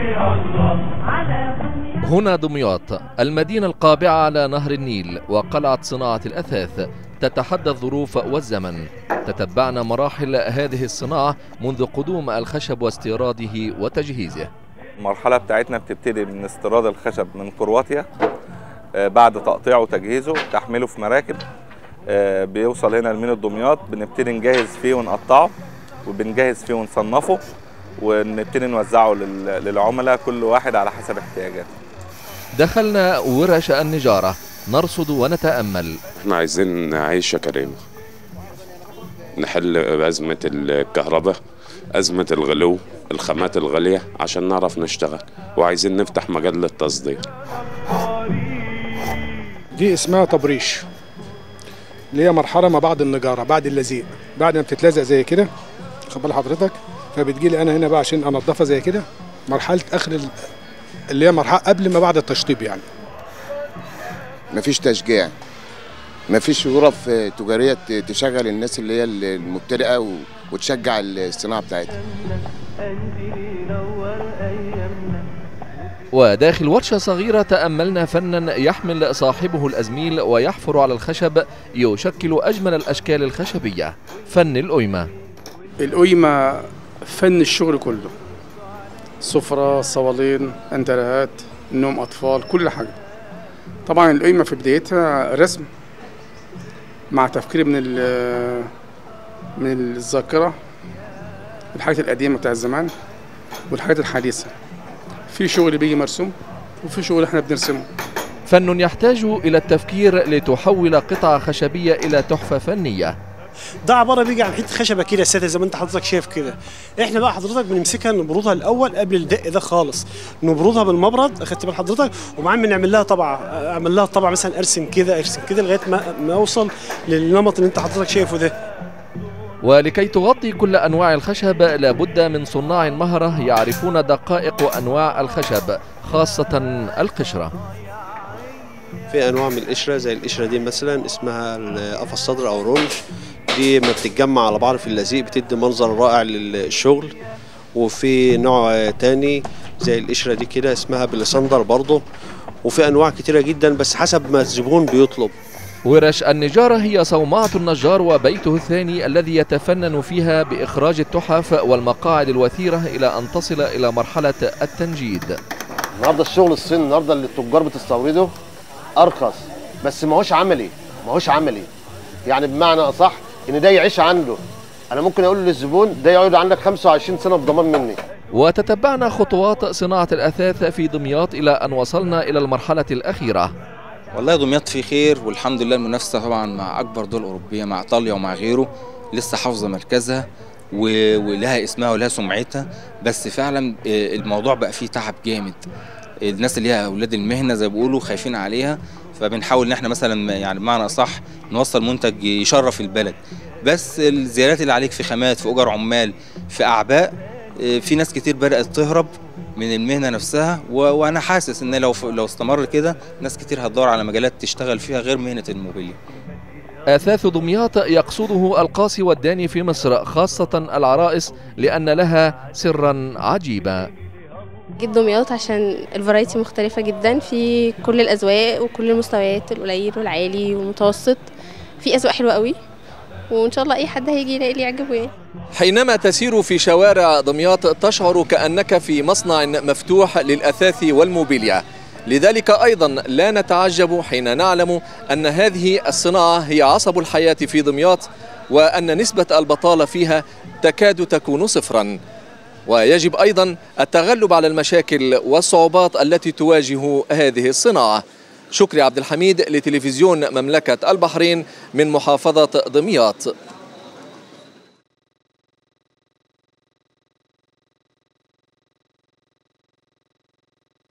هنا دمياط المدينة القابعة على نهر النيل وقلعة صناعة الأثاث تتحدى الظروف والزمن تتبعنا مراحل هذه الصناعة منذ قدوم الخشب واستيراده وتجهيزه المرحلة بتاعتنا بتبتدي من استيراد الخشب من كرواتيا آه، بعد تقطيعه وتجهيزه تحميله في مراكب آه، بيوصل هنا لمينا دمياط بنبتدي نجهز فيه ونقطعه وبنجهز فيه ونصنفه ونبتدي نوزعه لل- للعملاء كل واحد على حسب احتياجاته دخلنا ورش النجارة نرصد ونتأمل احنا عايزين عيشة كريمة نحل بأزمة الكهرباء أزمة الغلو الخامات الغالية عشان نعرف نشتغل وعايزين نفتح مجال للتصدير دي اسمها تبريش اللي هي مرحله ما بعد النجاره بعد اللزيق بعد ما بتتلزق زي كده خد بال حضرتك فبتجي لي انا هنا بقى عشان انضفها زي كده مرحله اخر ال- اللي هي مرحله قبل ما بعد التشطيب يعني مفيش تشجيع مفيش غرف تجارية ت- تشغل الناس اللي هي المبتدئة و- وتشجع الصناعة بتاعتها وداخل ورشة صغيرة تأملنا فنا يحمل صاحبه الأزميل ويحفر على الخشب يشكل أجمل الأشكال الخشبية فن الأيمة القيمه فن الشغل كله سفرة صوالين انترهات نوم اطفال كل حاجه طبعا القيمه في بدايتها رسم مع تفكير من ال- من الذاكره الحاجات القديمه بتاع زمان والحاجات الحديثه في شغل بيجي مرسوم وفي شغل احنا بنرسمه فن يحتاج إلى التفكير لتحول قطعة خشبية إلى تحفة فنية ده عباره بيجي عن حته خشبه كده ساده زي ما انت حضرتك شايف كده احنا بقى حضرتك بنمسكها نبردها الاول قبل الدق ده خالص نبردها بالمبرد اخدت بال حضرتك وبعدين بنعمل لها طبعه اعمل لها طبعه مثلا ارسم كده ارسم كده لغايه ما ما اوصل للنمط اللي انت حضرتك شايفه ده ولكي تغطي كل أنواع الخشب لابد من صناع مهرة يعرفون دقائق أنواع الخشب خاصة القشرة في انواع من القشره زي القشره دي مثلا اسمها قفص صدر او رونج دي ما بتتجمع على بعض في اللزيق بتدي منظر رائع للشغل وفي نوع تاني زي القشره دي كده اسمها بلسندر برضه وفي انواع كتيره جدا بس حسب ما الزبون بيطلب ورش النجارة هي صومعة النجار وبيته الثاني الذي يتفنن فيها بإخراج التحف والمقاعد الوثيرة إلى أن تصل إلى مرحلة التنجيد النهارده الشغل الصيني النهارده اللي التجار بتستورده ارخص بس ما هوش عملي ما هوش عملي يعني بمعنى اصح ان ده يعيش عنده انا ممكن اقول للزبون ده يقعد عندك 25 سنه بضمان مني وتتبعنا خطوات صناعة الأثاث في دمياط إلى أن وصلنا إلى المرحلة الأخيرة والله دمياط في خير والحمد لله المنافسه طبعا مع اكبر دول اوروبيه مع ايطاليا ومع غيره لسه حافظه مركزها و- ولها اسمها ولها سمعتها بس فعلا آه، الموضوع بقى فيه تعب جامد الناس اللي هي اولاد المهنه زي ما بيقولوا خايفين عليها فبنحاول ان احنا مثلا يعني بمعنى اصح نوصل منتج يشرف البلد بس الزيادات اللي عليك في خامات في اجر عمال في اعباء آه، في ناس كتير بدات تهرب من المهنه نفسها و- وانا حاسس ان لو لو استمر كده ناس كتير هتدور على مجالات تشتغل فيها غير مهنه الموبيليا أثاث دمياط يقصده القاصي والداني في مصر خاصة العرائس لأن لها سرا عجيبا جيت دمياط عشان الفرايتي مختلفة جدا في كل الأذواق وكل المستويات القليل والعالي والمتوسط في أذواق حلوة قوي وإن شاء الله أي حد هيجي يلاقي اللي يعجبه يعني حينما تسير في شوارع دمياط تشعر كأنك في مصنع مفتوح للأثاث والموبيليا لذلك أيضا لا نتعجب حين نعلم أن هذه الصناعة هي عصب الحياة في دمياط وأن نسبة البطالة فيها تكاد تكون صفرا ويجب أيضا التغلب على المشاكل والصعوبات التي تواجه هذه الصناعة شكري عبد الحميد لتلفزيون مملكة البحرين من محافظة دمياط